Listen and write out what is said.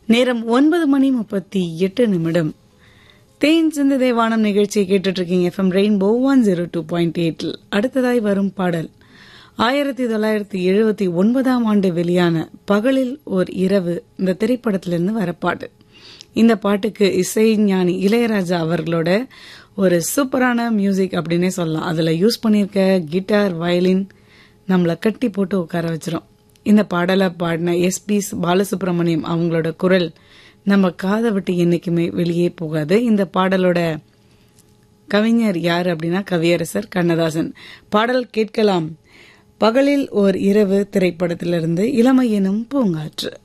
நேரம் ஒன்பது மணி முப்பத்தி எட்டு நிமிடம் தேன் சிந்து தேவானம் நிகழ்ச்சியை கேட்டுட்டு இருக்கீங்க F M rainbow one zero two point எயிட்டில் அடுத்ததாய் வரும் பாடல் ஆயிரத்தி தொள்ளாயிரத்தி எழுபத்தி ஒன்பதாம் ஆண்டு வெளியான பகலில் ஓர் இரவு இந்த திரைப்படத்திலிருந்து வர பாட்டு இந்த பாட்டுக்கு இசைஞானி இளையராஜா அவர்களோட ஒரு சூப்பரான மியூசிக் அப்படின்னே சொல்லலாம் அதில் யூஸ் பண்ணியிருக்க கிட்டார் வயலின் நம்மளை கட்டி போட்டு உட்கார வச்சிரும் இந்த பாடலை பாடின எஸ்பி பாலசுப்ரமணியம் அவங்களோட குரல் நம்ம காதை விட்டு என்னைக்குமே வெளியே போகாது இந்த பாடலோட கவிஞர் யார் அப்படின்னா கவியரசர் கண்ணதாசன் பாடல் கேட்கலாம் பகலில் ஓர் இரவு திரைப்படத்திலிருந்து இளமை எனும் பூங்காற்று